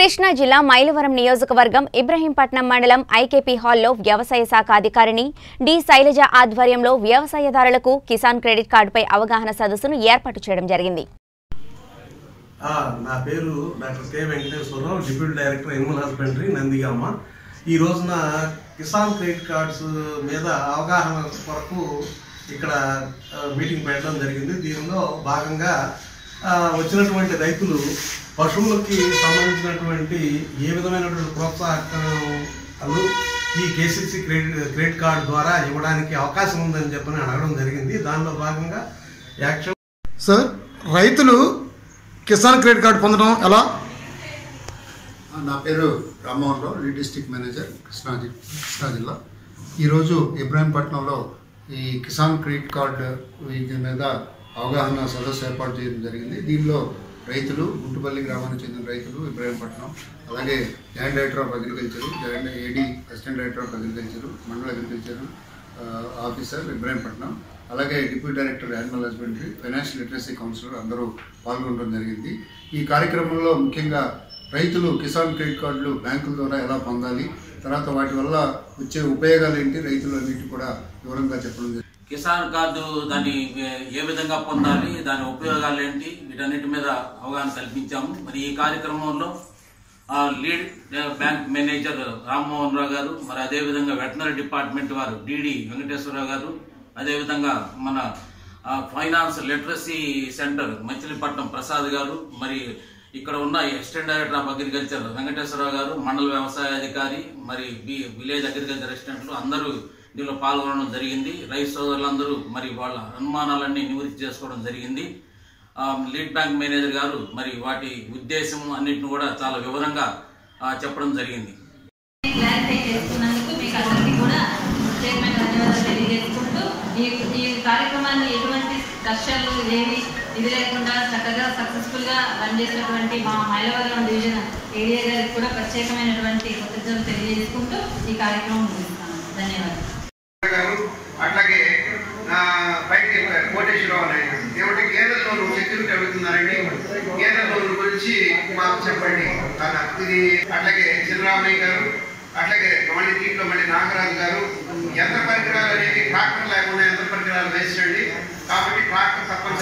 కృష్ణా జిల్లా మైలవరం నియోజకవర్గం ఇబ్రహీంపట్నం మండలం ఐకేపీ హాల్లో వ్యవసాయ శాఖ అధికారిని డి శైలజ ఆధ్వర్యంలో వ్యవసాయదారులకు కిసాన్ క్రెడిట్ కార్డుపై అవగాహన సదస్సును ఏర్పాటు చేయడం జరిగింది ఆ, నా పేరు doctor K Venkateswararao deputy director animal husbandry Nandigama ఈ రోజున కిసాన్ క్రెడిట్ కార్డ్స్ మీద అవగాహన కొరకు ఇక్కడ ఆ, మీటింగ్ పెట్టడం జరిగింది దీనిలో భాగంగా ఆ, వచ్చినటువంటి రైతులు పశువులకి సంబంధించినటువంటి ఏ విధమైనటువంటి ప్రోత్సాహకాలు ఈ కేసీసీ క్రెడిట్ క్రెడిట్ కార్డు ద్వారా ఇవ్వడానికి అవకాశం ఉందని చెప్పని అడగడం జరిగింది దానిలో భాగంగా యాక్షన్ సార్ రైతులు కిసాన్ క్రెడిట్ కార్డు పొందడం ఎలా నా పేరు Rammohan Rao lead district manager Krishna జి- కృష్ణా జిల్లా ఈరోజు ఇబ్రాహీంపట్నంలో ఈ కిసాన్ క్రెడిట్ కార్డు వీటి మీద అవగాహన సదస్సు ఏర్పాటు చేయడం జరిగింది దీనిలో రైతులు గుంటుపల్లి గ్రామానికి చెందిన రైతులు ఇబ్రాహీంపట్నం అలాగే joint director of agriculture joint AD assistant director of agriculture మండల అగ్రికల్చర్ ఆ, ఆఫీసర్ ఇబ్రాహీంపట్నం అలాగే deputy director animal husbandry financial literacy counsellor అందరూ పాల్గొనడం జరిగింది ఈ కార్యక్రమంలో ముఖ్యంగా రైతులు కిసాన్ క్రెడిట్ కార్డులు బ్యాంకుల ద్వారా ఎలా పొందాలి తర్వాత వాటి వల్ల వచ్చే ఉపయోగాలు ఏంటి రైతులు అన్నిటి కూడా వివరంగా చెప్పడం జరిగింది కిసాన్ కార్డు దాన్ని ఏ- ఏ విధంగా పొందాలి దాని ఉపయోగాలు ఏంటి వీటన్నిటి మీద అవగాహన కల్పించాము మరి ఈ కార్యక్రమంలో ఆ, lead bank manager Rammohan Rao గారు మరి అదేవిధంగా వెటనరీ డిపార్ట్మెంట్ వారు డిడి వెంకటేశ్వరరావు గారు అదేవిధంగా మన ఆ, finance literacy centre Machilipatnam Prasad గారు మరి ఇక్కడ ఉన్న assistant director of agriculture Venkateswararao గారు మండల వ్యవసాయ అధికారి మరి బి- విలేజ్ అగ్రికల్చర్ అసిస్టెంట్లు అందరూ దీనిలో పాల్గొనడం జరిగింది రైతు సోదరులందరూ మరి వాళ్ళ అనుమానాలన్నీ నివృత్తి చేసుకోవడం జరిగింది ఆ, లీడ్ బ్యాంక్ మేనేజర్ గారు మరి వాటి ఉద్దేశం అన్నిటిని కూడా చాలా వివరంగా ఆ, చెప్పడం జరిగింది క్లారిఫై చేసుకున్నందుకు మీకు అందరికీ కూడా ప్రత్యేకమైన ధన్యవాదాలు తెలియజేసుకుంటూ ఈ ఈ కార్యక్రమాన్ని ఎటువంటి కష్టాలు ఏమి ఇది లేకుండా చక్కగా సక్సెస్ఫుల్ గా రన్ చేసినటువంటి మా మైలవరం డివిజన్ ఏరియా గారికి కూడా ప్రత్యేకమైనటువంటి కృతజ్ఞతలు తెలియజేసుకుంటూ ఈ కార్యక్రమం ముగిస్తాను ధన్యవాదాలు గారు అట్లాగే ఆ, బయటకి వెళ్ళారు కోటేశ్వరరావు అని ఆయన ఏమంటే కేంద్ర లోన్ సెక్యూరిటీ అడుగుతున్నారండి కేంద్ర లోన్ గురించి మాకు చెప్పండి అలా ఇది అట్లాగే చిన్నరామయ్య గారు అట్లాగే మళ్ళీ దీంట్లో మళ్ళీ నాగరాజు గారు యంత్ర పరికరాలు అనేది ట్రాక్టర్ లేకుండా యంత్ర పరికరాలు వేస్ట్ అండి కాబట్టి ట్రాక్టర్ తప్పనిసరి